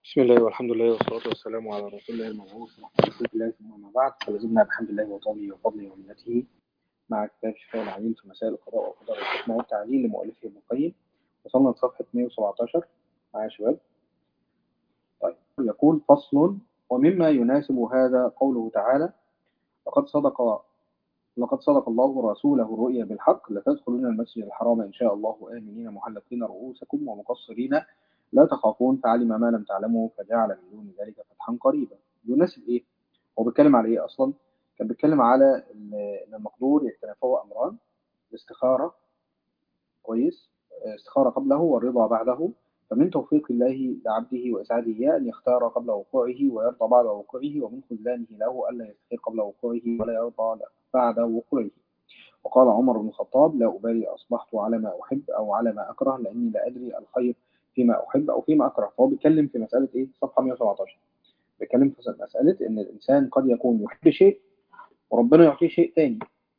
بسم الله والحمد لله والصلاة والسلام على رسول الله المبعوث رحمة الله ثم أما بعد فلازمنا بحمد الله وطوله وفضله ومنته مع كتاب شفاء العليل في مسائل القضاء والقدر والحكمة والتعليل لمؤلفه ابن القيم وصلنا لصفحة 117 معايا يا شباب طيب يقول فصل ومما يناسب هذا قوله تعالى لقد صدق لقد صدق الله رسوله الرؤيا بالحق لتدخلون المسجد الحرام إن شاء الله آمنين محلقين رؤوسكم ومقصرين لا تخافون فعلم ما لم تعلموا فجعل من دون ذلك فتحا قريبا يناسب ايه هو بيتكلم على ايه اصلا كان بيتكلم على ان المقدور يتنافوا امران الاستخاره كويس استخاره قبله والرضا بعده فمن توفيق الله لعبده واسعاده اياه ان يختار قبل وقوعه ويرضى بعد وقوعه ومن خذلانه له الا يستخير قبل وقوعه ولا يرضى بعد وقوعه وقال عمر بن الخطاب لا أبالي أصبحت على ما أحب أو على ما أكره لأني لا أدري الخير فيما أحب أو فيما أكره فهو بيتكلم في مسألة إيه صفحة 117 بيتكلم في مسألة إن الإنسان قد يكون يحب شيء وربنا يعطيه شيء تاني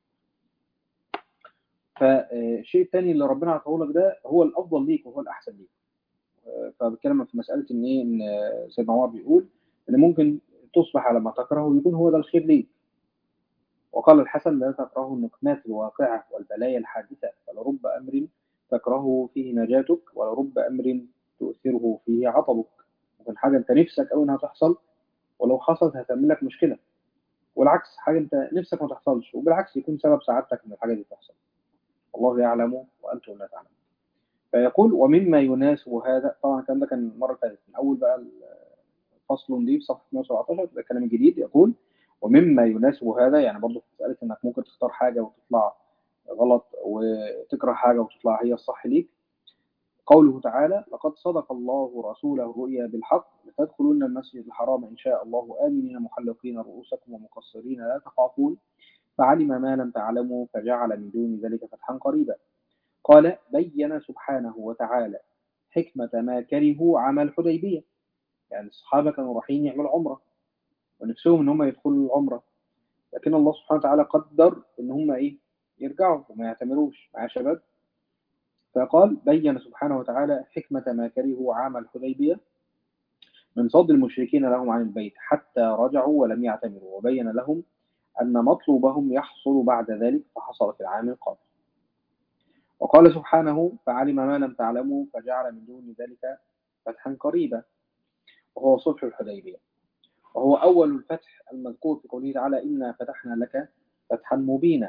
فالشيء التاني اللي ربنا عطاه لك ده هو الأفضل ليك وهو الأحسن ليك فبتكلم في مسألة إن إيه إن سيدنا عمر بيقول إن ممكن تصبح على ما تكرهه ويكون هو ده الخير ليك وقال الحسن لا تكره النقمات الواقعة والبلايا الحادثة فلرب أمر تكرهه فيه نجاتك ولرب أمر تؤثره فيه عطبك ممكن حاجة أنت نفسك أو إنها تحصل ولو حصلت هتعمل لك مشكلة والعكس حاجة أنت نفسك ما تحصلش وبالعكس يكون سبب سعادتك إن الحاجة دي تحصل الله يعلم وأنتم لا تعلمون فيقول ومما يناسب هذا طبعا الكلام ده كان المرة اللي فاتت من أول بقى الفصل دي في صفحة 117 ده الكلام الجديد يقول ومما يناسب هذا يعني برضه في مسألة إنك ممكن تختار حاجة وتطلع غلط وتكره حاجة وتطلع هي الصح ليك قوله تعالى لقد صدق الله رسوله الرؤيا بالحق لتدخلون المسجد الحرام إن شاء الله آمنين محلقين رؤوسكم ومقصرين لا تخافون فعلم ما لم تعلموا فجعل من دون ذلك فتحا قريبا قال بين سبحانه وتعالى حكمة ما كرهوا عمل حديبية يعني الصحابة كانوا رايحين يعملوا عمرة ونفسهم ان هم يدخلوا العمرة لكن الله سبحانه وتعالى قدر ان هم ايه يرجعوا وما يعتمروش مع شباب فقال بين سبحانه وتعالى حكمة ما كرهوا عام الحديبية من صد المشركين لهم عن البيت حتى رجعوا ولم يعتمروا وبين لهم أن مطلوبهم يحصل بعد ذلك فحصل في العام القادم وقال سبحانه فعلم ما لم تعلموا فجعل من دون ذلك فتحا قريبا وهو صلح الحديبية وهو أول الفتح المذكور في قوله تعالى إنا فتحنا لك فتحا مبينا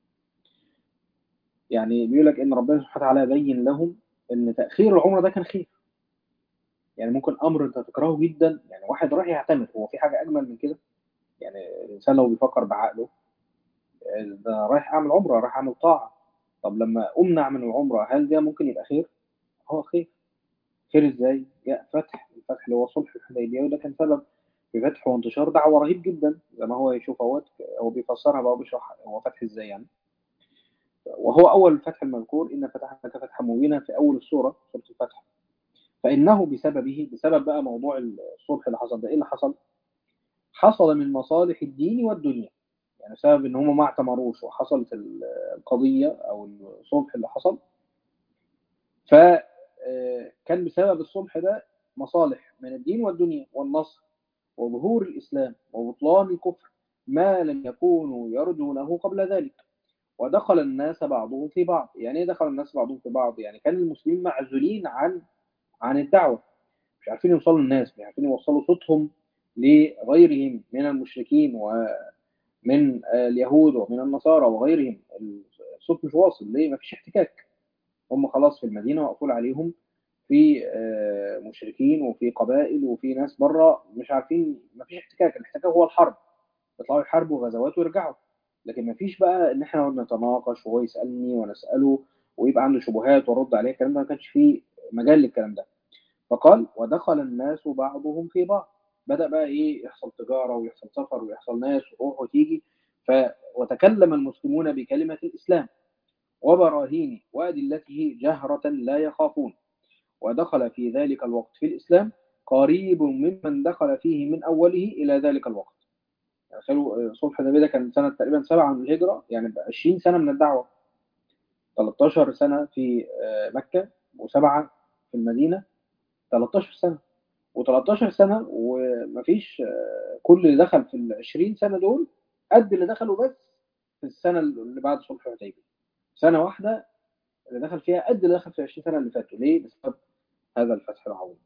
يعني بيقول لك ان ربنا سبحانه وتعالى بين لهم ان تاخير العمره ده كان خير يعني ممكن امر انت تكرهه جدا يعني واحد رايح يعتمر هو في حاجه اجمل من كده يعني الانسان لو بيفكر بعقله ده رايح اعمل عمره رايح اعمل طاعه طب لما امنع من العمره هل ده ممكن يبقى خير؟ هو خير خير ازاي؟ جاء فتح الفتح اللي هو صلح الحديبيه وده كان سبب في فتح وانتشار دعوه رهيب جدا زي ما هو يشوف اهوت هو بيفسرها بقى وبيشرح هو فتح ازاي يعني وهو أول الفتح المذكور إن فتحنا لك فتحا مبينا في أول السورة سورة الفتح فإنه بسببه بسبب بقى موضوع الصلح اللي حصل ده إيه اللي حصل؟ حصل من مصالح الدين والدنيا يعني بسبب إن هم ما اعتمروش وحصلت القضية أو الصلح اللي حصل فكان بسبب الصلح ده مصالح من الدين والدنيا والنصر وظهور الإسلام وبطلان الكفر ما لم يكونوا يرجونه قبل ذلك ودخل الناس بعضهم في بعض يعني ايه دخل الناس بعضهم في بعض يعني كان المسلمين معزولين عن عن الدعوة مش عارفين يوصلوا للناس مش عارفين يوصلوا صوتهم لغيرهم من المشركين ومن اليهود ومن النصارى وغيرهم الصوت مش واصل ليه مفيش احتكاك هم خلاص في المدينة مقفول عليهم في مشركين وفي قبائل وفي ناس بره مش عارفين مفيش احتكاك الاحتكاك هو الحرب يطلعوا يحاربوا غزوات ويرجعوا لكن ما فيش بقى ان احنا نقعد نتناقش وهو يسالني وانا اساله ويبقى عنده شبهات وارد عليه الكلام ده ما كانش فيه مجال للكلام ده فقال ودخل الناس بعضهم في بعض بدا بقى ايه يحصل تجاره ويحصل سفر ويحصل ناس وروح وتيجي ف وتكلم المسلمون بكلمه الاسلام وبراهينه وادلته جهره لا يخافون ودخل في ذلك الوقت في الاسلام قريب ممن دخل فيه من اوله الى ذلك الوقت تخيلوا صلح النبي ده كان سنة تقريبا سبعة من الهجرة يعني 20 سنة من الدعوة 13 سنة في مكة وسبعة في المدينة 13 سنة و13 سنة ومفيش آه، كل اللي دخل في ال 20 سنة دول قد اللي دخلوا بس في السنة اللي بعد صلح الحديبية سنة واحدة اللي دخل فيها قد اللي دخل في ال 20 سنة اللي فاتوا ليه؟ بسبب هذا الفتح العظيم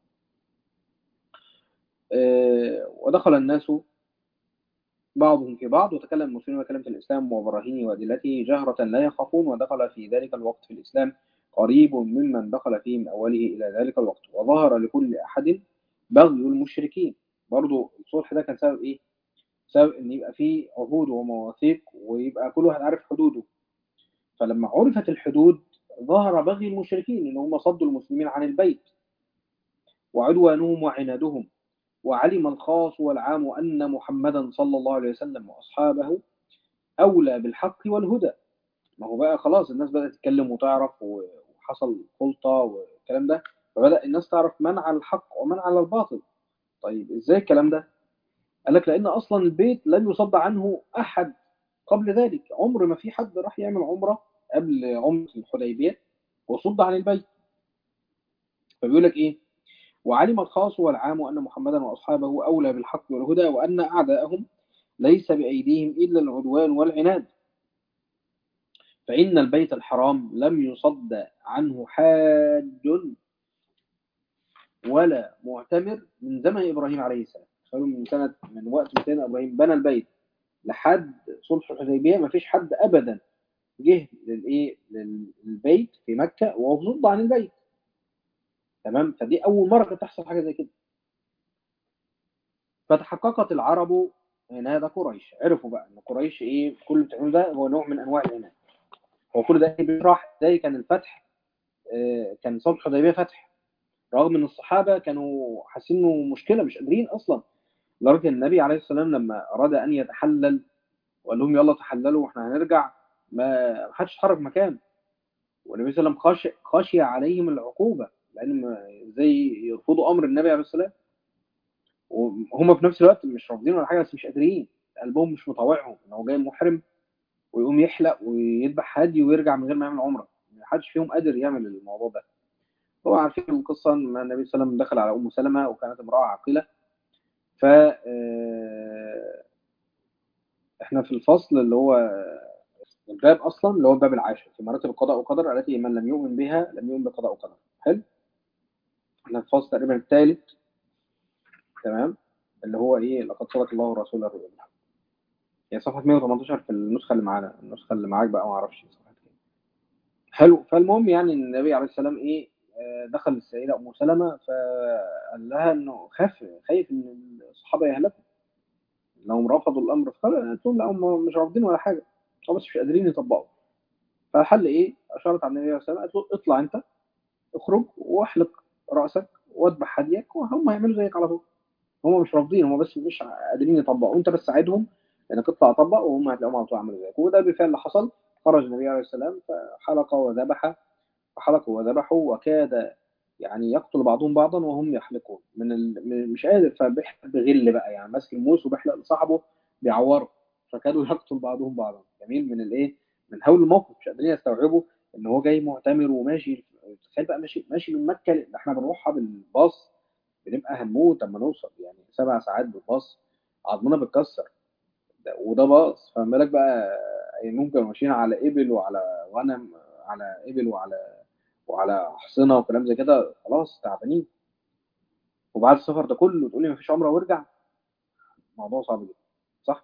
آه، ودخل الناس بعضهم في بعض وتكلم المسلمون بكلمة الإسلام وبراهينه وأدلته جهرة لا يخافون ودخل في ذلك الوقت في الإسلام قريب ممن دخل فيه من أوله إلى ذلك الوقت وظهر لكل أحد بغي المشركين برضو الصلح ده كان سبب إيه؟ سبب إن يبقى فيه عهود ومواثيق ويبقى كل واحد عارف حدوده فلما عرفت الحدود ظهر بغي المشركين إن هم صدوا المسلمين عن البيت وعدوانهم وعنادهم وعلم الخاص والعام أن محمدا صلى الله عليه وسلم وأصحابه أولى بالحق والهدى ما هو بقى خلاص الناس بدأت تتكلم وتعرف وحصل خلطة والكلام ده فبدأ الناس تعرف من على الحق ومن على الباطل طيب ازاي الكلام ده قال لك لأن أصلا البيت لم يصد عنه أحد قبل ذلك عمر ما في حد راح يعمل عمرة قبل عمرة الحديبية وصد عن البيت فبيقول لك إيه وعلم الخاص والعام أن محمدا وأصحابه أولى بالحق والهدى وأن أعداءهم ليس بأيديهم إلا العدوان والعناد فإن البيت الحرام لم يصد عنه حاج ولا معتمر من زمن إبراهيم عليه السلام قالوا من سنة من وقت ما سيدنا إبراهيم بنى البيت لحد صلح الحديبية ما فيش حد أبدا جه للإيه للبيت في مكة وهو صد عن البيت تمام فدي أول مرة تحصل حاجة زي كده فتحققت العرب عناد قريش عرفوا بقى ان قريش ايه كل اللي بتعمله ده هو نوع من انواع العناد هو كل ده بيشرح ازاي كان الفتح آه، كان صلح الحديبيه فتح رغم ان الصحابه كانوا حاسين انه مشكله مش قادرين اصلا لدرجه ان النبي عليه الصلاه والسلام لما اراد ان يتحلل وقال لهم يلا تحللوا واحنا هنرجع ما حدش اتحرك مكان والنبي صلى الله عليه وسلم خشي, خشي عليهم العقوبه لان ما- ازاي يرفضوا امر النبي عليه الصلاه والسلام وهم في نفس الوقت مش رافضين ولا حاجه بس مش قادرين قلبهم مش مطوعهم ان هو جاي محرم ويقوم يحلق ويذبح هدي ويرجع من غير ما يعمل عمره ما حدش فيهم قادر يعمل الموضوع ده طبعا عارفين القصه ان النبي صلى الله عليه وسلم دخل على ام سلمه وكانت امراه عاقله ف آه، احنا في الفصل اللي هو الباب اصلا اللي هو الباب العاشر في مراتب القضاء والقدر التي من لم يؤمن بها لم يؤمن بقضاء وقدر حلو احنا في الفصل تقريبا الثالث تمام اللي هو ايه لقد صدق الله ورسوله الرؤيا بالحق هي صفحه 118 في النسخه اللي معانا النسخه اللي معاك بقى ما اعرفش صفحه كام حلو فالمهم يعني ان النبي عليه السلام ايه آه، دخل السيده ام سلمه فقال لها انه خاف خايف ان الصحابه يهلكوا انهم رفضوا الامر فقالت لهم لا هم مش رافضين ولا حاجه هم بس مش قادرين يطبقوا فالحل ايه اشارت على النبي عليه السلام قالت له اطلع انت اخرج واحلق راسك واذبح هديك وهم هيعملوا زيك على طول هم مش رافضين هم بس مش قادرين يطبقوا انت بس ساعدهم انك اطلع طبق وهم هتلاقيهم على طول عملوا زيك وده بالفعل اللي حصل خرج النبي عليه السلام فحلق وذبح فحلقوا وذبحوا وكاد يعني يقتل بعضهم بعضا وهم يحلقون من ال... من- مش قادر فبيحلق بغل بقى يعني ماسك الموس وبيحلق لصاحبه بيعوره فكادوا يقتل بعضهم بعضا جميل من الايه من هول الموقف مش قادرين يستوعبوا ان هو جاي معتمر وماشي تخيل بقى ماشي ماشي من مكه ل- ده احنا بنروحها بالباص بنبقى هنموت لما نوصل يعني سبع ساعات بالباص عظمنا بتكسر ده- وده باص فما بالك بقى ممكن ماشيين على ابل وعلى غنم على ابل وعلى وعلى حصنه وكلام زي كده خلاص تعبانين وبعد السفر ده كله تقول لي مفيش عمره وارجع موضوع صعب جدا صح؟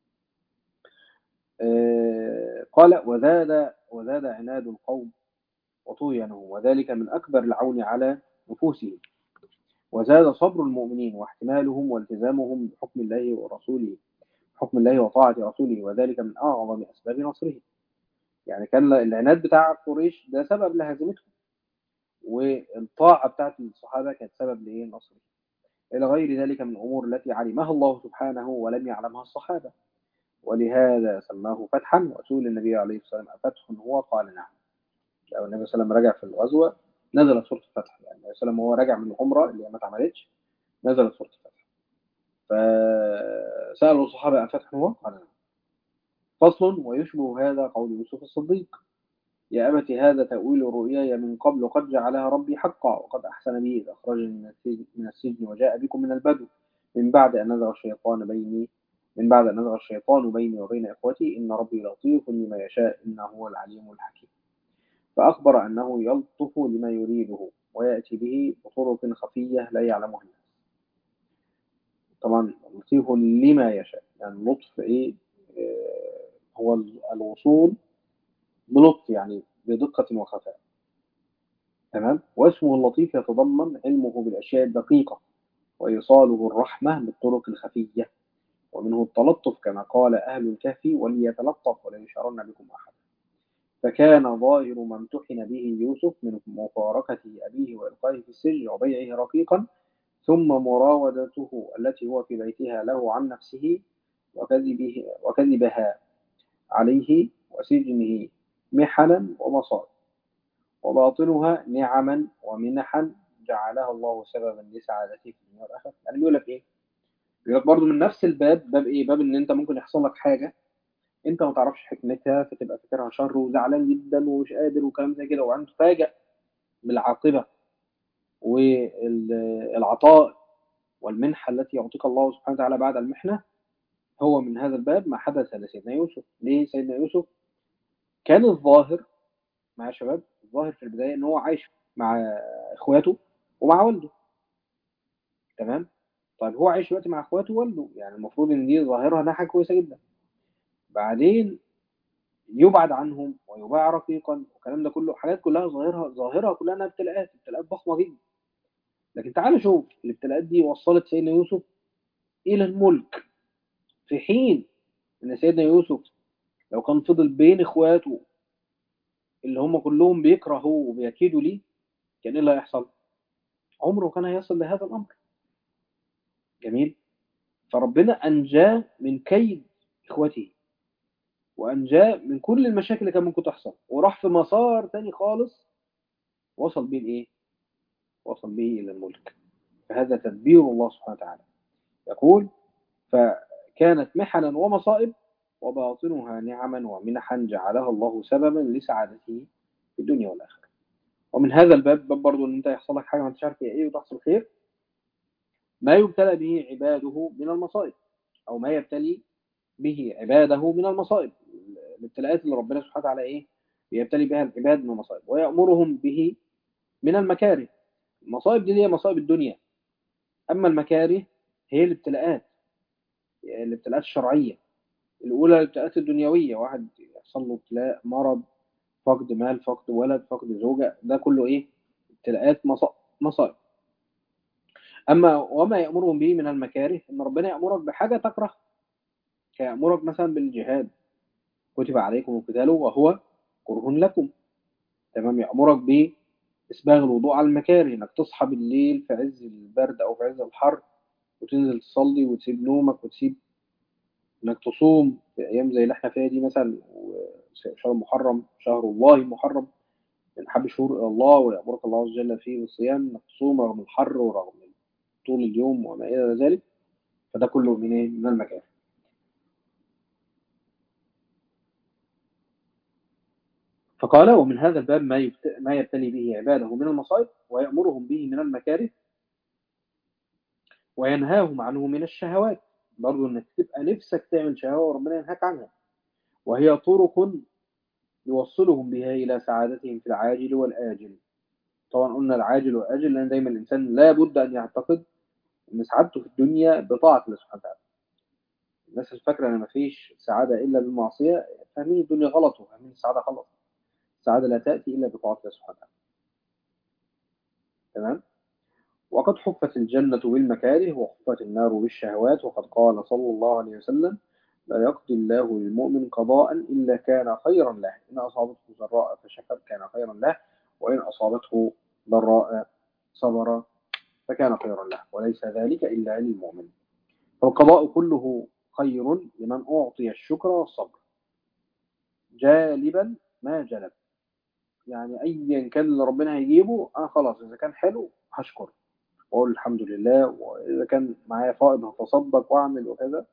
آه قال وزاد وزاد عناد القوم وطغيانهم وذلك من اكبر العون على نفوسهم وزاد صبر المؤمنين واحتمالهم والتزامهم بحكم الله ورسوله حكم الله وطاعة رسوله وذلك من أعظم أسباب نصره يعني كان العناد بتاع قريش ده سبب لهزيمتهم والطاعة بتاعت الصحابة كانت سبب لإيه نصره إلى غير ذلك من الأمور التي علمها الله سبحانه ولم يعلمها الصحابة ولهذا سماه فتحا وسئل النبي عليه الصلاة والسلام أفتح هو قال نعم لو النبي صلى الله عليه وسلم رجع في الغزوة نزلت سورة الفتح يعني النبي صلى الله عليه وسلم وهو راجع من العمرة اللي ما اتعملتش نزلت سورة الفتح فسألوا الصحابة أفتح هو قال نعم فصل ويشبه هذا قول يوسف الصديق يا أبت هذا تأويل رؤياي من قبل قد جعلها ربي حقا وقد أحسن بي إذ أخرجني من السجن, من السجن وجاء بكم من البدو من بعد أن نزغ الشيطان بيني من بعد أن نزغ الشيطان بيني وبين إخوتي إن ربي لطيف لما يشاء إنه هو العليم الحكيم فأخبر أنه يلطف لما يريده ويأتي به بطرق خفية لا يعلمها الناس طبعا لطيف لما يشاء يعني اللطف إيه آه، هو الوصول بلطف يعني بدقة وخفاء تمام واسمه اللطيف يتضمن علمه بالأشياء الدقيقة وإيصاله الرحمة بالطرق الخفية ومنه التلطف كما قال أهل الكهف وليتلطف ولا يشعرن بكم أحد فكان ظاهر ما امتحن به يوسف من مفارقة أبيه وإلقائه في السجن وبيعه رقيقا ثم مراودته التي هو في بيتها له عن نفسه وكذبه وكذبها عليه وسجنه محنا ومصائب وباطنها نعما ومنحا جعلها الله سببا لسعادته في الدنيا والآخرة يعني بيقول لك إيه؟ بيقول لك برضه من نفس الباب باب إيه؟ باب إن أنت ممكن يحصل لك حاجة أنت ما تعرفش حكمتها فتبقى فاكرها شر وزعلان جدا ومش قادر وكلام زي كده وأنت تفاجأ بالعاقبة والعطاء والمنحة التي يعطيك الله سبحانه وتعالى بعد المحنة هو من هذا الباب ما حدث لسيدنا يوسف ليه سيدنا يوسف كان الظاهر مع شباب الظاهر في البداية ان هو عايش مع اخواته ومع والده تمام طيب هو عايش دلوقتي مع اخواته ووالده يعني المفروض ان دي ظاهرها ده حاجه كويسه جدا بعدين يبعد عنهم ويباع رقيقا والكلام ده كله حاجات كلها ظاهرها ظاهرها كلها انها ابتلاءات ابتلاءات ضخمه جدا لكن تعالوا شوف الابتلاءات دي وصلت سيدنا يوسف الى الملك في حين ان سيدنا يوسف لو كان فضل بين اخواته اللي هم كلهم بيكرهوا وبيكيدوا ليه كان ايه اللي هيحصل عمره كان هيصل لهذا الامر جميل فربنا انجاه من كيد اخوته وانجاه من كل المشاكل اللي كان ممكن تحصل وراح في مسار تاني خالص وصل بيه لايه وصل به الى الملك فهذا تدبير الله سبحانه وتعالى يقول فكانت محنا ومصائب وباطنها نعما ومنحا جعلها الله سببا لسعادته في الدنيا والآخرة ومن هذا الباب باب برضه ان انت يحصل لك حاجه ما انتش عارف ايه وتحصل خير ما يبتلى به عباده من المصائب او ما يبتلي به عباده من المصائب الابتلاءات اللي ربنا سبحانه وتعالى ايه يبتلي بها العباد من المصائب ويأمرهم به من المكاره المصائب دي هي مصائب الدنيا اما المكاره هي الابتلاءات الابتلاءات الشرعيه الأولى الابتلاءات الدنيوية واحد يحصل له ابتلاء مرض فقد مال فقد ولد فقد زوجة ده كله إيه ابتلاءات مصائب أما وما يأمرهم به من المكاره إن ربنا يأمرك بحاجة تكره كيأمرك مثلا بالجهاد كتب عليكم القتال وهو كره لكم تمام يأمرك بإسباغ الوضوء على المكاره إنك تصحى بالليل في عز البرد أو في عز الحر وتنزل تصلي وتسيب نومك وتسيب انك تصوم في ايام زي اللي احنا فيها دي مثلا شهر محرم شهر الله المحرم من احب الشهور الى الله ويامرك الله عز وجل فيه بالصيام انك تصوم رغم الحر ورغم طول اليوم وما الى ذلك فده كله من ايه؟ من المكان فقال ومن هذا الباب ما ما يبتلي به عباده من المصائب ويأمرهم به من المكاره وينهاهم عنه من الشهوات برضو انك تبقى نفسك تعمل شهوة وربنا ينهاك عنها وهي طرق يوصلهم بها إلى سعادتهم في العاجل والآجل طبعا قلنا العاجل والآجل لأن دايما الإنسان لا بد أن يعتقد أن سعادته في الدنيا بطاعة الله سبحانه وتعالى الناس الفكرة أن مفيش سعادة إلا بالمعصية فاهمين الدنيا غلط وفاهمين السعادة غلط السعادة لا تأتي إلا بطاعة الله سبحانه وتعالى تمام وقد حفت الجنة بالمكاره وحفت النار بالشهوات وقد قال صلى الله عليه وسلم لا يقضي الله للمؤمن قضاء إلا كان خيرا له إن أصابته ضراء فشكر كان خيرا له وإن أصابته ضراء صبر فكان خيرا له وليس ذلك إلا للمؤمن فالقضاء كله خير لمن أعطي الشكر والصبر جالبا ما جلب يعني أيا كان اللي ربنا هيجيبه أنا خلاص إذا كان حلو هشكر وأقول الحمد لله وإذا كان معايا فائض هتصدق وأعمل وكذا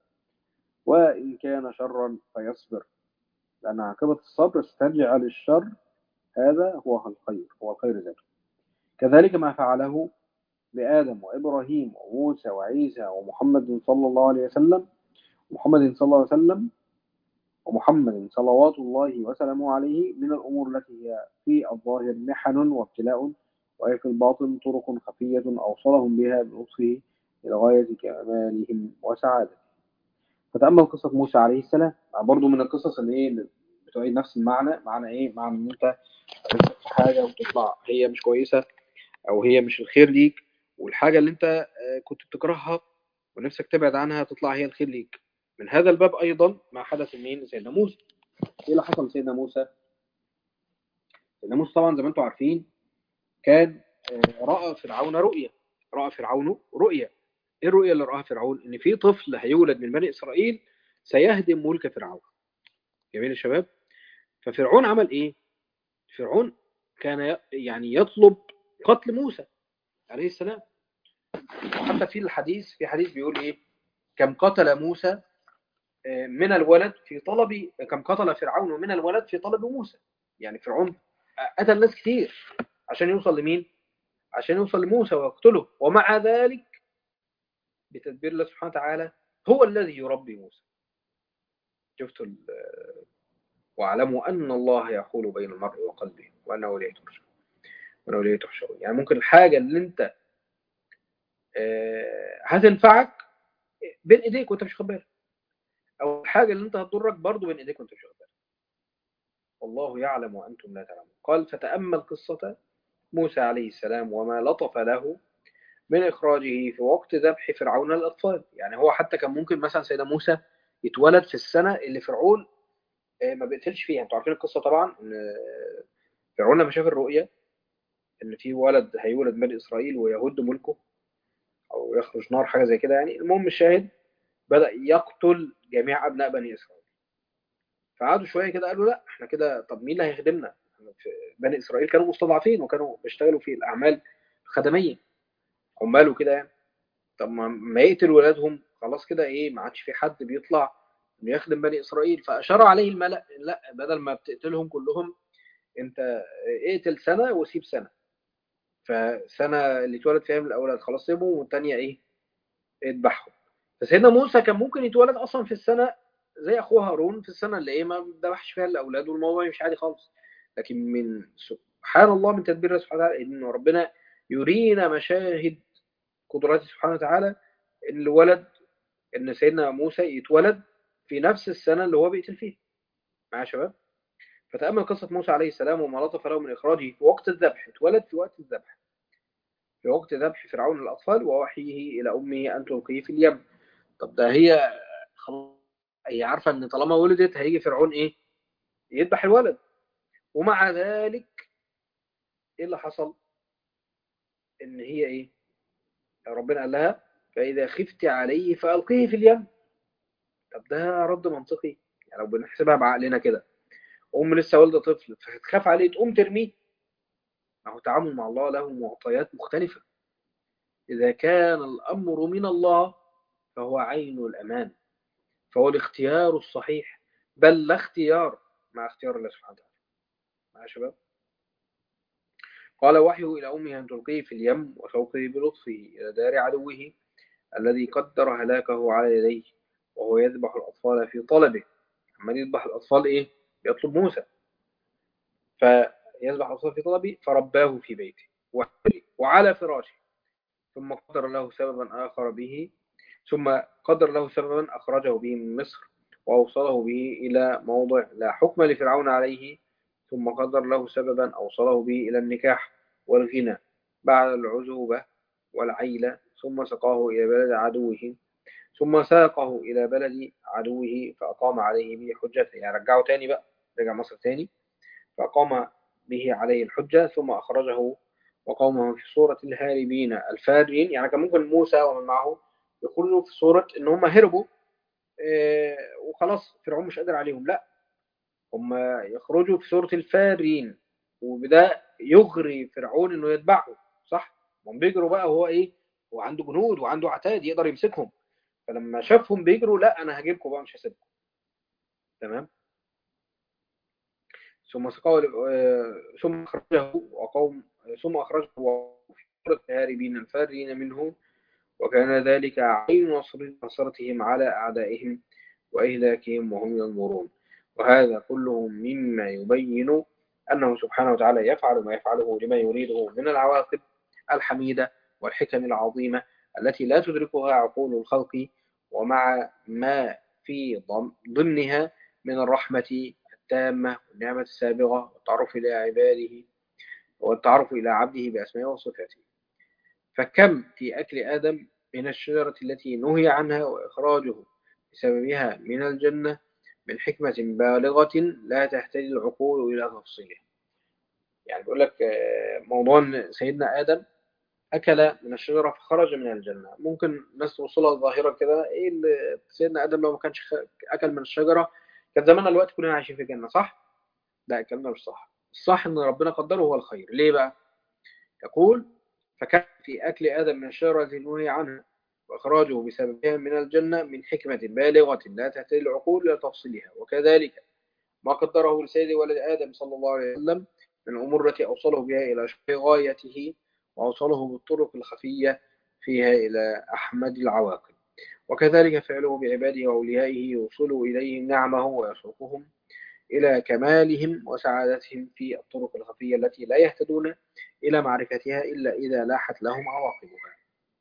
وإن كان شرا فيصبر لأن عاقبة الصبر استجعل الشر هذا هو الخير هو الخير ذاته كذلك ما فعله بآدم وإبراهيم وموسى وعيسى ومحمد صلى الله عليه وسلم محمد صلى الله عليه وسلم ومحمد صلوات الله وسلامه عليه من الأمور التي هي في الظاهر محن وابتلاء وهي في الباطن طرق خفية أوصلهم بها بلطفه إلى غاية كمالهم وسعادتهم فتأمل قصة موسى عليه السلام برضو من القصص اللي ايه بتعيد نفس المعنى معنى ايه معنى ان انت تمسك في حاجة وتطلع هي مش كويسة او هي مش الخير ليك والحاجة اللي انت كنت بتكرهها ونفسك تبعد عنها تطلع هي الخير ليك من هذا الباب ايضا ما حدث منين سيدنا موسى ايه اللي حصل لسيدنا موسى سيدنا موسى طبعا زي ما انتم عارفين كان راى فرعون رؤيا راى فرعون رؤيا ايه الرؤيا اللي راها فرعون ان في طفل هيولد من بني اسرائيل سيهدم ملك فرعون جميل يا شباب ففرعون عمل ايه فرعون كان يعني يطلب قتل موسى عليه السلام وحتى في الحديث في حديث بيقول ايه كم قتل موسى من الولد في طلب كم قتل فرعون من الولد في طلب موسى يعني فرعون قتل ناس كتير عشان يوصل لمين عشان يوصل لموسى ويقتله ومع ذلك بتدبير الله سبحانه وتعالى هو الذي يربي موسى شفتوا واعلموا ان الله يحول بين المرء وقلبه وانه اليه تحشرون وانه اليه تحشرون يعني ممكن الحاجه اللي انت هتنفعك بين ايديك وانت مش واخد بالك او الحاجه اللي انت هتضرك برضه بين ايديك وانت مش واخد بالك والله يعلم وانتم لا تعلمون قال فتامل قصه موسى عليه السلام وما لطف له من إخراجه في وقت ذبح فرعون الأطفال يعني هو حتى كان ممكن مثلا سيدنا موسى يتولد في السنة اللي فرعون ما بيقتلش فيها انتوا عارفين القصة طبعا ان فرعون لما شاف الرؤية ان في ولد هيولد من إسرائيل ويهد ملكه أو يخرج نار حاجة زي كده يعني المهم الشاهد بدأ يقتل جميع أبناء بني إسرائيل فقعدوا شوية كده قالوا لا احنا كده طب مين اللي هيخدمنا بني إسرائيل كانوا مستضعفين وكانوا بيشتغلوا في الأعمال الخدمية عمال وكده يعني طب ما يقتل ولادهم خلاص كده ايه ما عادش في حد بيطلع انه يخدم بني اسرائيل فاشار عليه الملأ لا بدل ما بتقتلهم كلهم انت اقتل سنه وسيب سنه فسنه اللي اتولد فيها من الاولاد خلاص سيبهم والثانيه ايه اذبحهم فسيدنا موسى كان ممكن يتولد اصلا في السنه زي اخوه هارون في السنه اللي ايه ما ذبحش فيها الاولاد والموضوع مش عادي خالص لكن من سبحان الله من تدبير الله سبحانه وتعالى ان ربنا يرينا مشاهد قدراته سبحانه وتعالى ان الولد ان سيدنا موسى يتولد في نفس السنه اللي هو بيقتل فيها معايا يا شباب فتامل قصه موسى عليه السلام وما لطف له من اخراجه في وقت الذبح اتولد في وقت الذبح في وقت ذبح فرعون الاطفال ووحيه الى امه ان تلقيه في اليم طب ده هي خلاص هي عارفه ان طالما ولدت هيجي فرعون ايه يذبح الولد ومع ذلك ايه اللي حصل ان هي ايه ربنا قال لها فاذا خفت عليه فالقيه في اليم طب ده رد منطقي يعني لو بنحسبها بعقلنا كده ام لسه والده طفل فتخاف عليه تقوم ترميه ما هو تعامل مع الله له معطيات مختلفه اذا كان الامر من الله فهو عين الامان فهو الاختيار الصحيح بل لا اختيار مع اختيار الله سبحانه وتعالى مع شباب قال وحيه إلى أمه أن تلقيه في اليم وشوقه بلطفه إلى دار عدوه الذي قدر هلاكه على يديه وهو يذبح الأطفال في طلبه عمال يذبح الأطفال إيه؟ يطلب موسى فيذبح الأطفال في طلبه فرباه في بيته وعلى فراشه ثم قدر له سببا آخر به ثم قدر له سببا أخرجه به من مصر وأوصله به إلى موضع لا حكم لفرعون عليه ثم قدر له سببا أوصله به إلى النكاح والغنى بعد العزوبة والعيلة ثم سقاه إلى بلد عدوه ثم ساقه إلى بلد عدوه فأقام عليه به حجته يعني رجعه تاني بقى رجع مصر تاني فأقام به عليه الحجة ثم أخرجه وقومه في صورة الهاربين الفارين يعني كان ممكن موسى ومن معه يخرجوا في صورة إن هم هربوا إيه وخلاص فرعون مش قادر عليهم لا هم يخرجوا في صورة الفارين وبدا يغري فرعون انه يتبعه صح هم بيجروا بقى وهو ايه هو عنده جنود وعنده عتاد يقدر يمسكهم فلما شافهم بيجروا لا انا هجيبكم بقى مش هسيبكم تمام ثم سقاه ثم أخرجه وقوم ثم أخرجه وفي الهاربين الفارين منه وكان ذلك عين نصرتهم على أعدائهم وإهلاكهم وهم ينظرون وهذا كله مما يبين أنه سبحانه وتعالى يفعل ما يفعله لما يريده من العواقب الحميدة والحكم العظيمة التي لا تدركها عقول الخلق ومع ما في ضمنها من الرحمة التامة والنعمة السابغة والتعرف إلى عباده والتعرف إلى عبده بأسمائه وصفاته فكم في أكل آدم من الشجرة التي نهي عنها وإخراجه بسببها من الجنة من حكمة بالغة لا تحتاج العقول إلى تفصيله يعني بيقول لك آه، موضوع سيدنا آدم أكل من الشجرة فخرج من الجنة ممكن الناس توصلها ظاهرة كده إيه اللي سيدنا آدم لو ما كانش أكل من الشجرة كان زماننا الوقت كلنا عايشين في الجنة صح؟ لا الكلام ده مش صح الصح إن ربنا قدره هو الخير ليه بقى؟ يقول فكان في أكل آدم من الشجرة التي نهي عنها وإخراجه بسببها من الجنة من حكمة بالغة لا تحتاج العقول إلى تفصيلها وكذلك ما قدره لسيد ولد آدم صلى الله عليه وسلم من الأمور التي أوصله بها إلى غايته وأوصله بالطرق الخفية فيها إلى أحمد العواقب وكذلك فعله بعباده وأوليائه يوصل إليهم نعمه ويسوقهم إلى كمالهم وسعادتهم في الطرق الخفية التي لا يهتدون إلى معرفتها إلا إذا لاحت لهم عواقبها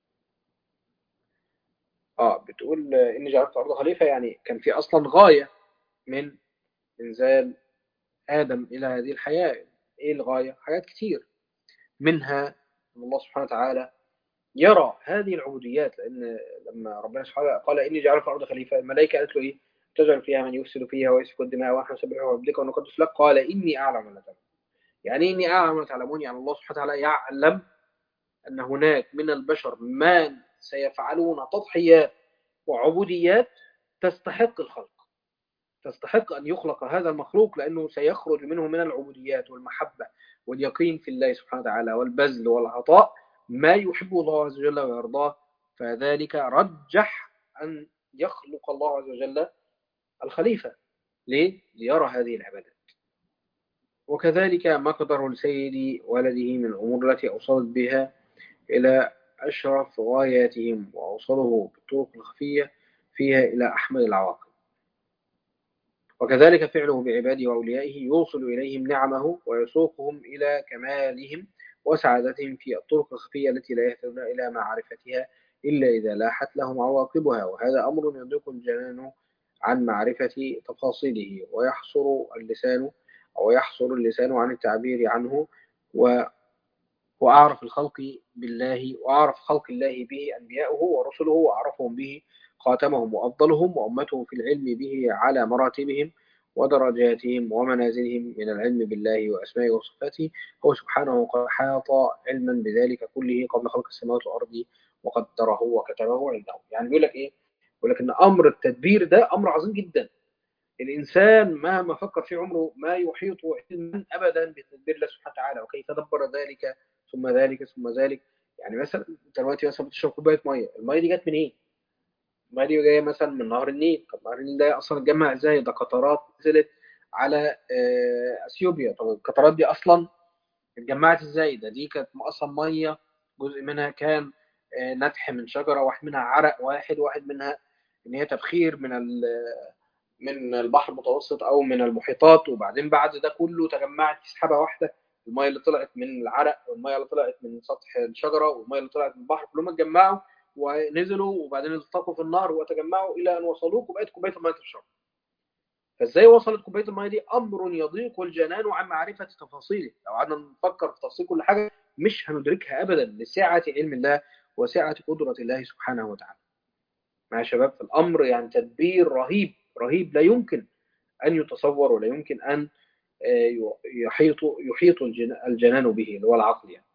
آه بتقول إني جعلت الأرض خليفة يعني كان في أصلا غاية من إنزال آدم إلى هذه الحياة إيه الغاية؟ حاجات كتير منها أن الله سبحانه وتعالى يرى هذه العبوديات لأن لما ربنا سبحانه قال إني جعل في الأرض خليفة الملائكة قالت له إيه تجعل فيها من يفسد فيها ويسفك الدماء ونحن نسبح وبدك ونقدس لك قال إني أعلم ما لا تعلمون يعني إني أعلم ما تعلمون يعني الله سبحانه وتعالى يعلم أن هناك من البشر من سيفعلون تضحيات وعبوديات تستحق الخلق تستحق أن يخلق هذا المخلوق لأنه سيخرج منه من العبوديات والمحبة واليقين في الله سبحانه وتعالى والبذل والعطاء ما يحبه الله عز وجل ويرضاه فذلك رجح أن يخلق الله عز وجل الخليفة ليه؟ ليرى هذه العبادات وكذلك ما قدره لسيد ولده من الأمور التي أوصلت بها إلى أشرف غاياتهم وأوصله بالطرق الخفية فيها إلى أحمد العواقب وكذلك فعله بعباده وأوليائه يوصل إليهم نعمه ويسوقهم إلى كمالهم وسعادتهم في الطرق الخفية التي لا يهتدون إلى معرفتها إلا إذا لاحت لهم عواقبها وهذا أمر يضيق الجنان عن معرفة تفاصيله ويحصر اللسان أو يحصر اللسان عن التعبير عنه و وأعرف الخلق بالله وأعرف خلق الله به أنبياؤه ورسله وأعرفهم به خاتمهم وأفضلهم وأمته في العلم به على مراتبهم ودرجاتهم ومنازلهم من العلم بالله وأسمائه وصفاته هو سبحانه قد حاط علما بذلك كله قبل خلق السماوات والأرض وقدره وكتبه عنده يعني بيقول لك إيه؟ بيقول لك إن أمر التدبير ده أمر عظيم جدا الإنسان مهما فكر في عمره ما يحيط علما أبدا بتدبير الله سبحانه وتعالى وكيف دبر ذلك ثم ذلك ثم ذلك يعني مثلا انت دلوقتي مثلا بتشرب كوبايه ميه الميه دي جت منين؟ إيه؟ الميه دي جايه مثلا من نهر النيل طب نهر النيل ده اصلا اتجمع ازاي؟ ده قطرات نزلت على آه، اثيوبيا طب القطرات دي اصلا اتجمعت ازاي؟ ده دي كانت اصلا ميه جزء منها كان آه، نتح من شجره واحد منها عرق واحد واحد منها ان هي تبخير من من البحر المتوسط او من المحيطات وبعدين بعد ده كله تجمعت في سحابه واحده الميه اللي طلعت من العرق والميه اللي طلعت من سطح الشجره والميه اللي طلعت من البحر كلهم اتجمعوا ونزلوا وبعدين التقوا في النهر وتجمعوا الى ان وصلوك وبقت كوبايه الميه تشرب فازاي وصلت كوبايه الميه دي امر يضيق الجنان عن معرفه تفاصيله لو قعدنا نفكر في تفاصيل كل حاجه مش هندركها ابدا لسعه علم الله وسعه قدره الله سبحانه وتعالى مع شباب في الامر يعني تدبير رهيب رهيب لا يمكن ان يتصور ولا يمكن ان يحيط يحيط الجنان به اللي هو العقل يعني.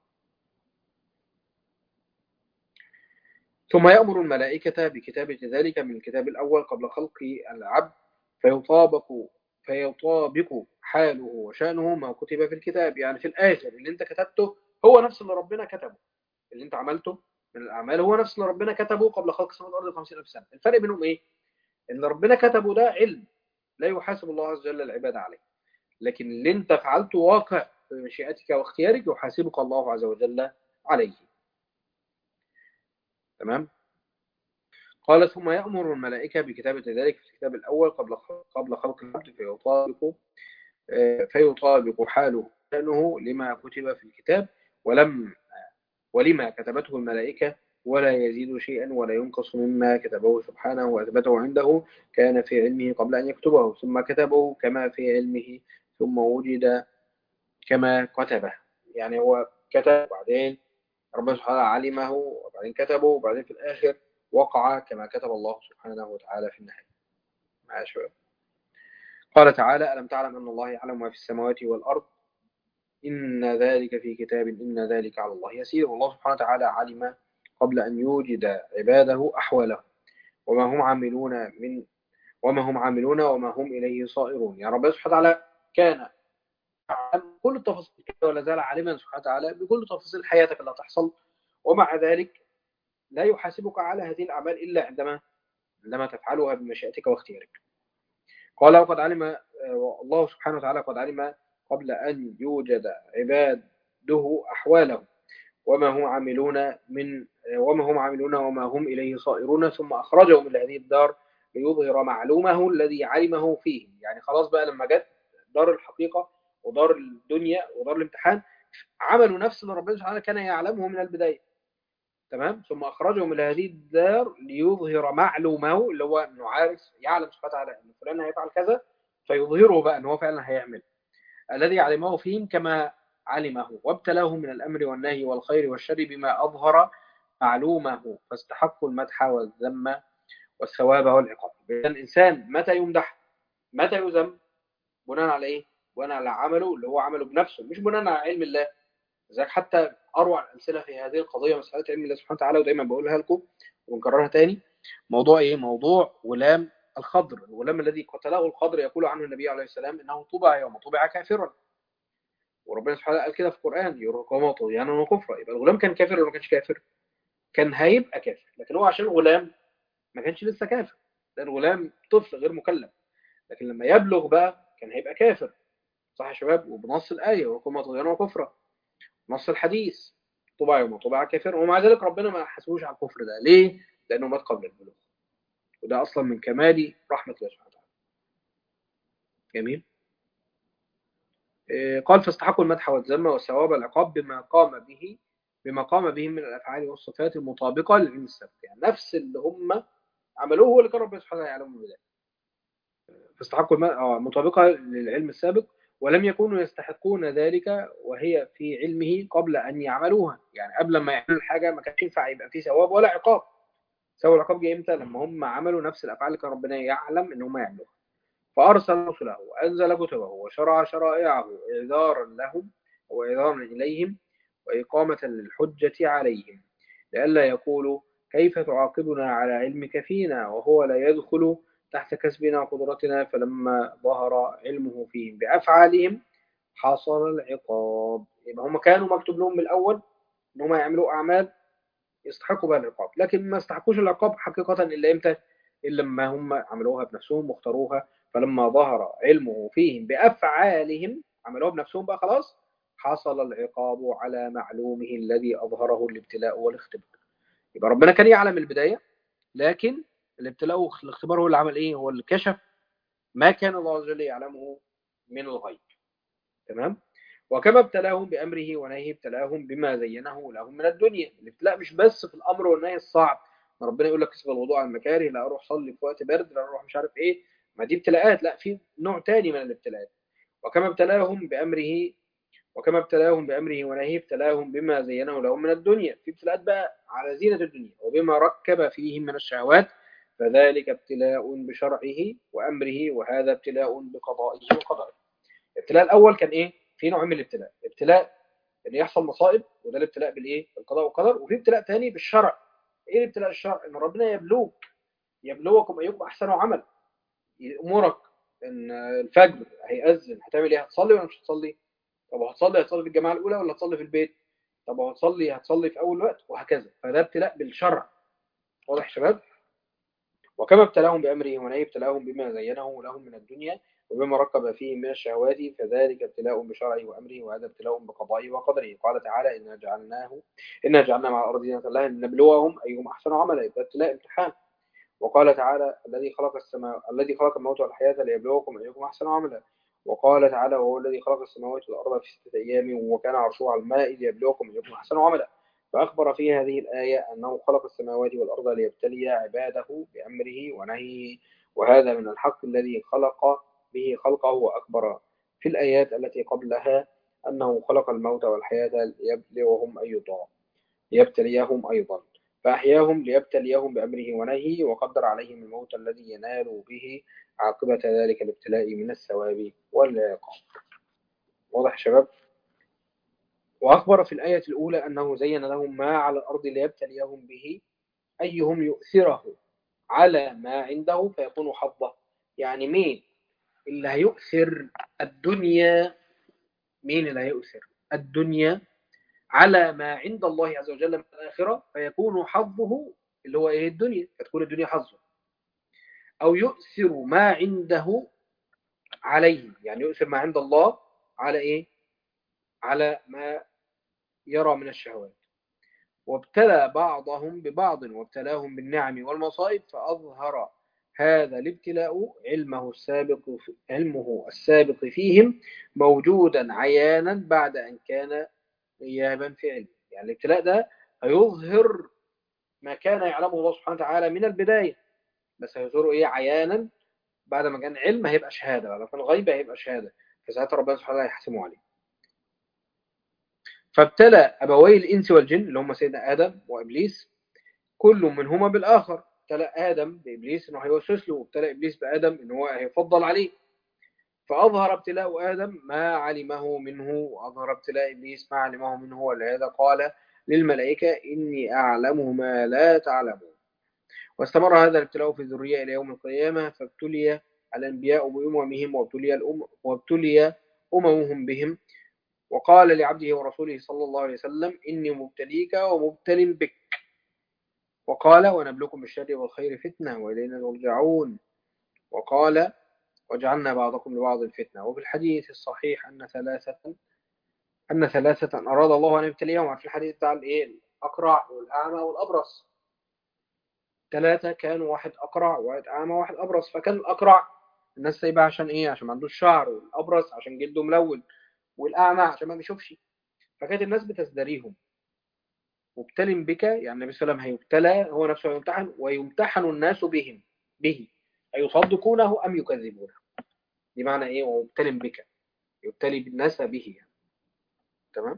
ثم يأمر الملائكة بكتابة ذلك من الكتاب الأول قبل خلق العبد فيطابق فيطابق حاله وشأنه ما كتب في الكتاب يعني في الآخر اللي انت كتبته هو نفس اللي ربنا كتبه اللي انت عملته من الأعمال هو نفس اللي ربنا كتبه قبل خلق السماء والأرض 50000 سنة الفرق بينهم إيه؟ إن ربنا كتبه ده علم لا يحاسب الله عز وجل العباد عليه لكن اللي انت فعلته واقع في مشيئتك واختيارك يحاسبك الله عز وجل عليه تمام قال ثم يأمر الملائكة بكتابة ذلك في الكتاب الأول قبل قبل خلق العبد فيطابق فيطابق حاله شأنه لما كتب في الكتاب ولم ولما كتبته الملائكة ولا يزيد شيئا ولا ينقص مما كتبه سبحانه وأثبته عنده كان في علمه قبل أن يكتبه ثم كتبه كما في علمه ثم وجد كما كتبه يعني هو كتب بعدين ربنا سبحانه علمه وبعدين كتبه وبعدين في الآخر وقع كما كتب الله سبحانه وتعالى في النهاية معايا شوية قال تعالى ألم تعلم أن الله يعلم ما في السماوات والأرض إن ذلك في كتاب إن ذلك على الله يسير الله سبحانه وتعالى علم قبل أن يوجد عباده أحواله وما هم عاملون من وما هم عاملون وما هم إليه صائرون يعني ربنا سبحانه وتعالى كان كل التفاصيل ولا زال عالما سبحانه وتعالى بكل تفاصيل حياتك اللي هتحصل ومع ذلك لا يحاسبك على هذه الأعمال إلا عندما عندما تفعلها بمشيئتك واختيارك قال وقد علم الله سبحانه وتعالى قد علم قبل أن يوجد عباده أحوالهم وما هم عاملون من وما هم عاملون وما هم إليه صائرون ثم أخرجهم من هذه الدار ليظهر معلومه الذي علمه فيه يعني خلاص بقى لما جت دار الحقيقة ودار الدنيا ودار الامتحان عملوا نفس اللي ربنا سبحانه كان يعلمه من البداية تمام ثم أخرجهم من هذه الدار ليظهر معلومه اللي هو أنه عارف يعلم سبحانه وتعالى أن فلان هيفعل كذا فيظهره بقى أنه هو فعلا هيعمل الذي علمه فيهم كما علمه وابتلاه من الأمر والنهي والخير والشر بما أظهر معلومه فاستحقوا المدح والذم والثواب والعقاب الإنسان متى يمدح متى يذم بناء على إيه؟ بناء على عمله اللي هو عمله بنفسه مش بناء على علم الله لذلك حتى أروع الأمثلة في هذه القضية مسألة علم الله سبحانه وتعالى ودايما بقولها لكم ونكررها تاني موضوع إيه؟ موضوع غلام الخضر الغلام الذي قتله الخضر يقول عنه النبي عليه السلام إنه طبع يوم طبع كافرا وربنا سبحانه قال كده في القرآن يرهقهما طغيانا وكفرا يبقى الغلام كان كافر ولا ما كانش كافر؟ كان هيبقى كافر لكن هو عشان غلام ما كانش لسه كافر ده الغلام طفل غير مكلف لكن لما يبلغ بقى كان هيبقى كافر صح يا شباب وبنص الآية يرهقهما طغيانا وكفرا نص الحديث طبع يوم طبع كافر ومع ذلك ربنا ما حسبوش على الكفر ده ليه؟ لأنه مات قبل البلوغ وده أصلا من كمال رحمة الله سبحانه وتعالى جميل قال فاستحقوا المدح والذم والثواب والعقاب بما قام به بما قام به من الافعال والصفات المطابقه للعلم السابق يعني نفس اللي هم عملوه هو اللي كان ربنا سبحانه وتعالى يعلمه من البدايه فاستحقوا الم... آه مطابقه للعلم السابق ولم يكونوا يستحقون ذلك وهي في علمه قبل ان يعملوها يعني قبل ما يعملوا الحاجه ما كانش ينفع يبقى فيه ثواب ولا عقاب ثواب العقاب جه امتى لما هم عملوا نفس الافعال اللي كان ربنا يعلم ان هم يعملوها فأرسل رسله وأنزل كتبه وشرع شرائعه إعذارا لهم وإعذارا إليهم وإقامة للحجة عليهم لئلا يقولوا كيف تعاقبنا على علمك فينا وهو لا يدخل تحت كسبنا وقدرتنا فلما ظهر علمه فيهم بأفعالهم حصل العقاب يبقى هم كانوا مكتوب لهم من الأول إن هم يعملوا أعمال يستحقوا بها العقاب لكن ما استحقوش العقاب حقيقة إلا إمتى؟ إلا لما هم عملوها بنفسهم واختاروها فلما ظهر علمه فيهم بأفعالهم عملوها بنفسهم بقى خلاص حصل العقاب على معلومه الذي أظهره الابتلاء والاختبار يبقى ربنا كان يعلم البداية لكن الابتلاء والاختبار هو اللي عمل ايه هو اللي كشف ما كان الله عز وجل يعلمه من الغيب تمام وكما ابتلاهم بأمره ونهيه ابتلاهم بما زينه لهم من الدنيا الابتلاء مش بس في الأمر والنهي الصعب ربنا يقول لك كسب الوضوء على المكاره لا اروح اصلي في وقت برد لا اروح مش عارف ايه ما دي ابتلاءات لا في نوع تاني من الابتلاءات وكما ابتلاهم بأمره وكما ابتلاهم بأمره ونهيه ابتلاهم بما زينه لهم من الدنيا في ابتلاءات بقى على زينة الدنيا وبما ركب فيهم من الشهوات فذلك ابتلاء بشرعه وأمره وهذا ابتلاء بقضائه وقدره الابتلاء الأول كان إيه؟ في نوع من الابتلاء ابتلاء ان يحصل مصائب وده الابتلاء بالايه بالقضاء والقدر وفي ابتلاء تاني بالشرع ايه الابتلاء الشرع ان ربنا يبلوك يبلوكم ايكم احسن عمل يامرك ان الفجر هيأذن هتعمل ايه هتصلي ولا مش هتصلي طب هتصلي هتصلي في الجماعه الاولى ولا هتصلي في البيت طب هتصلي هتصلي في اول وقت وهكذا فده ابتلاء بالشرع واضح يا شباب وكما ابتلاهم بامره ونهي ابتلاهم بما زينه لهم من الدنيا وبما ركب فيه من الشهوات فذلك ابتلاء بشرعه وأمره وهذا ابتلاء بقضائه وقدره قال تعالى إنا جعلناه إنا جعلنا مع الأرض زينة لها لنبلوهم أيهم أحسن عملا يبقى ابتلاء امتحان وقال تعالى الذي خلق السماء الذي خلق الموت والحياة ليبلوكم أيكم أحسن عملا وقال تعالى وهو الذي خلق السماوات والأرض في ستة أيام وكان عرشه على الماء ليبلوكم أيكم أحسن عملا فأخبر في هذه الآية أنه خلق السماوات والأرض ليبتلي عباده بأمره ونهيه وهذا من الحق الذي خلق به خلقه وأخبر في الآيات التي قبلها أنه خلق الموت والحياة ليبلوهم أيضا ليبتليهم أيضا فأحياهم ليبتليهم بأمره ونهيه وقدر عليهم الموت الذي ينال به عاقبة ذلك الابتلاء من الثواب والعقاب واضح يا شباب وأخبر في الآية الأولى أنه زين لهم ما على الأرض ليبتليهم به أيهم يؤثره على ما عنده فيكون حظه يعني مين اللي هيؤثر الدنيا مين اللي هيؤثر الدنيا على ما عند الله عز وجل من الآخرة فيكون حظه اللي هو إيه الدنيا فتكون الدنيا حظه أو يؤثر ما عنده عليه يعني يؤثر ما عند الله على إيه على ما يرى من الشهوات وابتلى بعضهم ببعض وابتلاهم بالنعم والمصائب فأظهر هذا الابتلاء علمه السابق علمه السابق فيهم موجودا عيانا بعد أن كان غيابا في علم يعني الابتلاء ده هيظهر ما كان يعلمه الله سبحانه وتعالى من البداية بس هيظهره إيه عيانا بعد ما كان علم هيبقى شهادة لو كان غيب هيبقى شهادة فساعتها ربنا سبحانه وتعالى يحسمه عليه فابتلى أبوي الإنس والجن اللي هم سيدنا آدم وإبليس كل منهما بالآخر ابتلى آدم بإبليس إنه هيوسوس له وابتلى إبليس بآدم إنه هو هيفضل عليه فأظهر ابتلاء آدم ما علمه منه وأظهر ابتلاء إبليس ما علمه منه ولهذا قال للملائكة إني أعلم ما لا تعلمون واستمر هذا الابتلاء في الذرية إلى يوم القيامة فابتلي الأنبياء بأممهم وابتلي, الأم وابتلي أممهم بهم وقال لعبده ورسوله صلى الله عليه وسلم إني مبتليك ومبتل بك وقال ونبلوكم بالشر والخير فتنة وإلينا ترجعون وقال وجعلنا بعضكم لبعض فتنة وفي الحديث الصحيح أن ثلاثة أن ثلاثة أراد الله أن يبتليهم في الحديث بتاع الإيه الأقرع والأعمى والأبرص ثلاثة كانوا واحد أقرع وواحد أعمى وواحد أبرص فكان الأقرع الناس سايبها عشان إيه عشان ما عندوش شعر والأبرص عشان جلده ملون والأعمى عشان ما بيشوفش فكانت الناس بتزدريهم مبتل بك يعني النبي صلى الله عليه وسلم هيبتلى هو نفسه يمتحن ويمتحن الناس بهم به أيصدقونه أم يكذبونه دي معنى إيه ومبتل بك يبتلي بالناس به يعني. تمام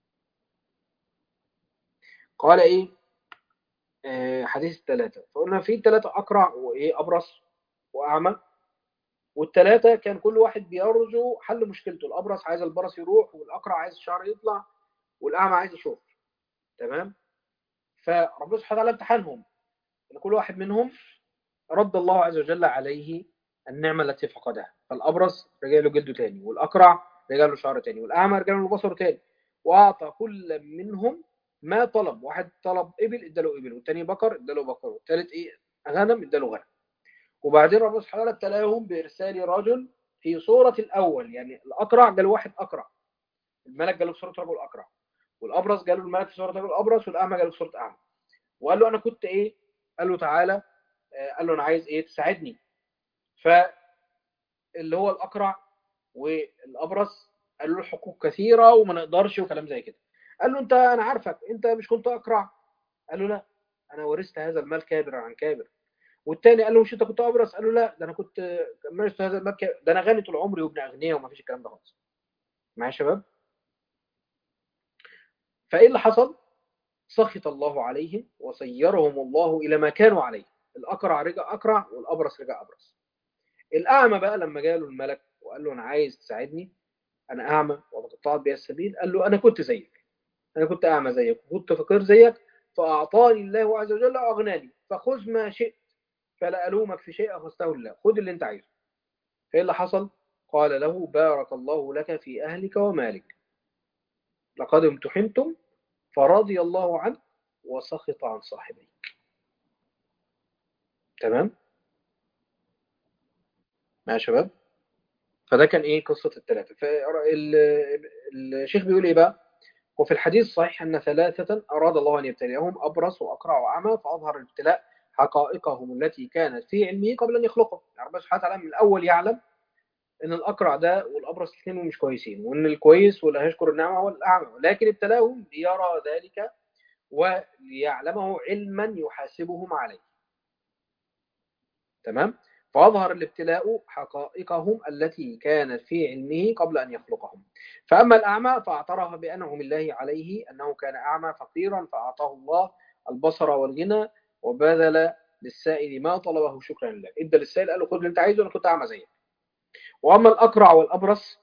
قال إيه آه حديث الثلاثة فقلنا في ثلاثة أقرع وإيه أبرص وأعمى والثلاثة كان كل واحد بيرجو حل مشكلته الأبرص عايز البرص يروح والأقرع عايز الشعر يطلع والأعمى عايز يشوف تمام فربنا سبحانه وتعالى امتحنهم ان كل واحد منهم رد الله عز وجل عليه النعمة التي فقدها فالأبرص رجع له جلده تاني والأقرع رجع له شعره تاني والأعمى رجع له بصره تاني وأعطى كل منهم ما طلب واحد طلب إبل اداله إبل والتاني بقر اداله بقر والتالت إيه غنم اداله غنم وبعدين ربنا سبحانه وتعالى ابتلاهم بإرسال رجل في صورة الأول يعني الأقرع جاله واحد أقرع الملك جاله في صورة رجل أقرع والابرص جاله الملك في صوره رجل ابرص والاعمى جاله في صوره اعمى وقال له انا كنت ايه قال له تعالى قال له انا عايز ايه تساعدني ف اللي هو الاقرع والابرص قال له حقوق كثيره وما نقدرش وكلام زي كده قال له انت انا عارفك انت مش كنت اقرع قال له لا انا ورثت هذا المال كابر عن كابر والتاني قال له مش انت كنت ابرص قال له لا ده انا كنت مارست هذا المال كابر. ده انا غني طول عمري وابن اغنياء وما فيش الكلام ده خالص معايا يا شباب فإيه اللي حصل؟ سخط الله عليهم وسيرهم الله إلى ما كانوا عليه الأقرع رجع أقرع والأبرص رجع أبرص الأعمى بقى لما جاله الملك وقال له أنا عايز تساعدني أنا أعمى وقطعت بي السبيل قال له أنا كنت زيك أنا كنت أعمى زيك وكنت فقير زيك فأعطاني الله عز وجل وأغناني فخذ ما شئت فلا ألومك في شيء أخذته الله خذ اللي أنت عايزه فإيه اللي حصل؟ قال له بارك الله لك في أهلك ومالك لقد امتحنتم فرضي الله عنك وسخط عن صاحبيك تمام مع شباب فده كان ايه قصة الثلاثة فالشيخ بيقول ايه بقى وفي الحديث الصحيح أن ثلاثة أراد الله أن يبتليهم أبرص وأقرع وأعمى فأظهر الابتلاء حقائقهم التي كانت في علمه قبل أن يخلقهم يعني ربنا سبحانه وتعالى من الأول يعلم ان الاقرع ده والابرص الاثنين مش كويسين وان الكويس واللي هيشكر النعمه هو الاعمى لكن ابتلاهم ليرى ذلك وليعلمه علما يحاسبهم عليه تمام فأظهر الابتلاء حقائقهم التي كانت في علمه قبل أن يخلقهم فأما الأعمى فاعترف بأنعم الله عليه أنه كان أعمى فقيرا فأعطاه الله البصر والغنى وبذل للسائل ما طلبه شكرا لله ادى للسائل قال له خذ اللي انت عايزه انا كنت اعمى زيك واما الاقرع والابرص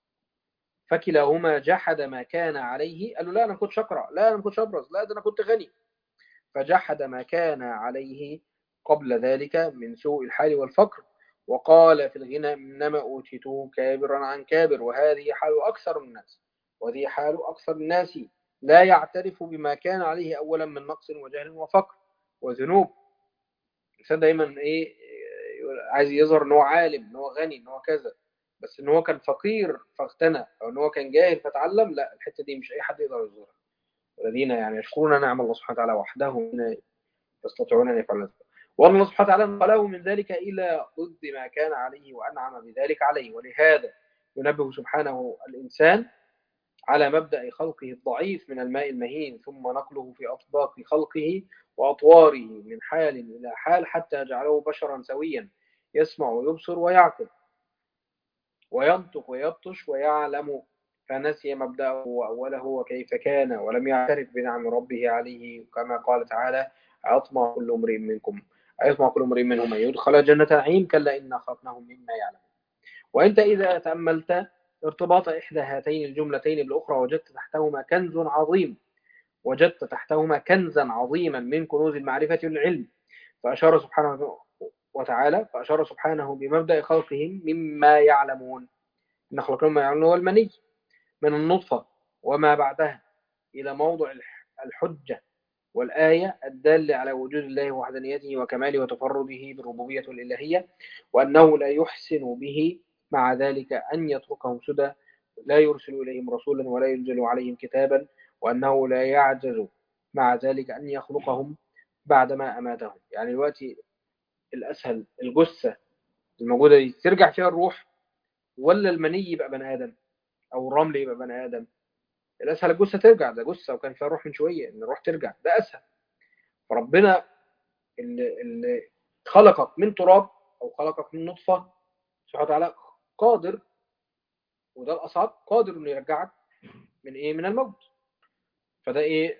فكلاهما جحد ما كان عليه قال له لا انا ما كنتش اقرع لا انا ما كنتش ابرص لا ده انا كنت غني فجحد ما كان عليه قبل ذلك من سوء الحال والفقر وقال في الغنى إنما أوتيته كابرا عن كابر وهذه حال أكثر الناس وهذه حال أكثر الناس لا يعترف بما كان عليه أولا من نقص وجهل وفقر وذنوب الإنسان دايما إيه عايز يظهر إن هو عالم إن هو غني إن هو كذا بس إن هو كان فقير فاغتنى أو إن هو كان جاهل فتعلم لا الحتة دي مش أي حد يقدر يظهرها الذين يعني يشكرون نعم الله سبحانه وتعالى وحده يستطيعون أن يفعلوا ذلك وأن الله سبحانه وتعالى نقله من ذلك إلى ضد ما كان عليه وأنعم بذلك عليه ولهذا ينبه سبحانه الإنسان على مبدأ خلقه الضعيف من الماء المهين ثم نقله في أطباق خلقه وأطواره من حال إلى حال حتى جعله بشرا سويا يسمع ويبصر ويعقل وينطق ويبطش ويعلم فنسي مبدأه وأوله وكيف كان ولم يعترف بنعم ربه عليه كما قال تعالى أطمع كل امرئ منكم أيطمع كل امرئ منهم أن يدخل جنة نعيم كلا إنا خلقناهم مما يعلمون وأنت إذا تأملت ارتباط إحدى هاتين الجملتين بالأخرى وجدت تحتهما كنز عظيم وجدت تحتهما كنزا عظيما من كنوز المعرفة والعلم فأشار سبحانه وتعالى فأشار سبحانه بمبدأ خلقهم مما يعلمون إن خلقهم ما يعلمون هو المني من النطفة وما بعدها إلى موضع الحجة والآية الدالة على وجود الله وحدانيته وكماله وتفرده بالربوبية والإلهية وأنه لا يحسن به مع ذلك أن يتركهم سدى لا يرسل إليهم رسولا ولا ينزل عليهم كتابا وأنه لا يعجز مع ذلك أن يخلقهم بعدما أماتهم يعني دلوقتي الأسهل الجثة الموجودة دي ترجع فيها الروح ولا المني يبقى بني آدم أو الرمل يبقى بني آدم الأسهل الجثة ترجع ده جثة وكان فيها روح من شوية إن الروح ترجع ده أسهل فربنا اللي, اللي خلقك من تراب أو خلقك من نطفة سبحانه وتعالى قادر وده الأصعب قادر إنه يرجعك من إيه من الموت فده إيه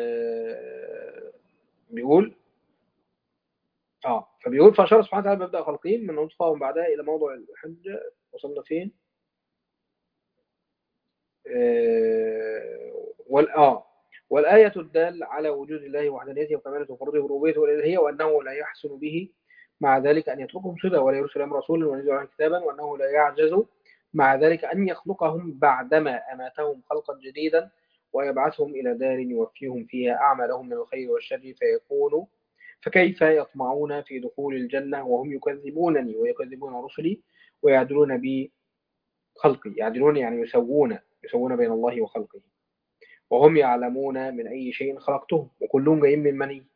بيقول اه فبيقول فأشار سبحانه وتعالى بيبدأ خلقين من نطفة ومن بعدها إلى موضع الحجة وصلنا فين؟ والآه والآية الدال على وجود الله وحدانيته وكماله وفرده وربوبيته والإلهية وأنه لا يحسن به مع ذلك أن يتركهم سدى ولا يرسل لهم رسولا ولا ينزل عليهم كتابا وأنه لا يعجز مع ذلك أن يخلقهم بعدما أماتهم خلقا جديدا ويبعثهم إلى دار يوفيهم فيها أعمالهم من الخير والشر فيكونوا فكيف يطمعون في دخول الجنة وهم يكذبونني ويكذبون رسلي ويعدلون بي خلقي يعدلون يعني يسوون يسوون بين الله وخلقه وهم يعلمون من أي شيء خلقتهم وكلهم جايين من مني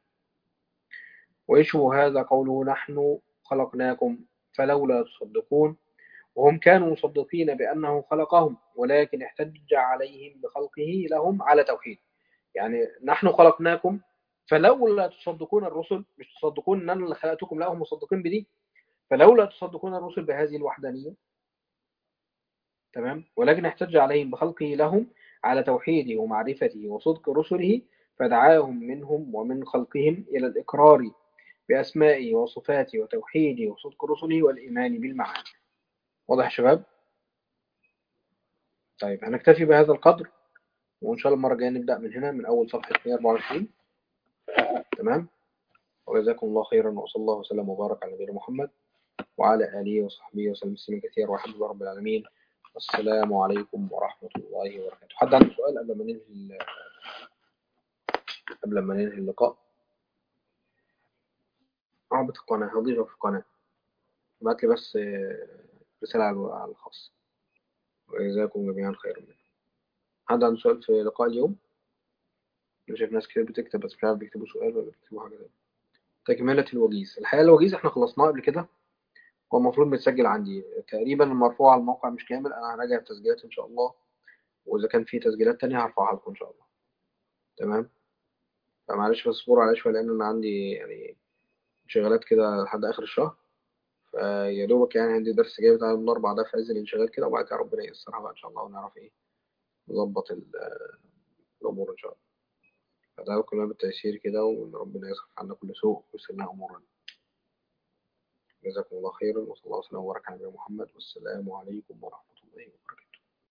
ويشبه هذا قوله نحن خلقناكم فلولا تصدقون وهم كانوا مصدقين بأنه خلقهم ولكن احتج عليهم بخلقه لهم على توحيد يعني نحن خلقناكم فلولا تصدقون الرسل مش تصدقون ان انا اللي خلقتكم لا هم مصدقين بدي فلولا تصدقون الرسل بهذه الوحدانيه تمام ولكن احتج عليهم بخلقه لهم على توحيده ومعرفته وصدق رسله فدعاهم منهم ومن خلقهم إلى الإقرار بأسمائه وصفاته وتوحيده وصدق رسله والإيمان بالمعاني واضح يا شباب؟ طيب هنكتفي بهذا القدر وإن شاء الله المرة الجاية نبدأ من هنا من أول صفحة 124 تمام؟ وجزاكم الله خيرا وصلى الله وسلم وبارك على نبينا محمد وعلى آله وصحبه وسلم تسليما كثيرا والحمد لله رب العالمين السلام عليكم ورحمة الله وبركاته حد عنده سؤال قبل ما ننهي قبل ما ننهي اللقاء رابط القناة هضيفه في القناة ابعت لي بس رسالة على الخاص وجزاكم جميعا خيرا منه حد عنده سؤال في لقاء اليوم؟ أنا شايف ناس كتير بتكتب بس مش عارف بيكتبوا سؤال ولا بيكتبوا حاجة تانية تكملة الوجيز الحقيقة الوجيز احنا خلصناه قبل كده هو المفروض متسجل عندي تقريبا المرفوع على الموقع مش كامل انا هراجع التسجيلات ان شاء الله واذا كان في تسجيلات تانية هرفعها لكم ان شاء الله تمام فمعلش بس اصبروا عليا شويه لان انا عندي يعني انشغالات كده لحد اخر الشهر فيا دوبك يعني عندي درس جاي بتاع الاربع ده في عز الانشغال كده وبعد كده ربنا ييسرها بقى ان شاء الله ونعرف ايه نظبط الامور ان شاء الله فده كلنا بالتيسير كده وان ربنا يصرف عنا كل سوء ويسر لنا امورنا جزاكم الله خيرا وصلى الله وسلم وبارك على نبينا محمد والسلام عليكم ورحمه الله وبركاته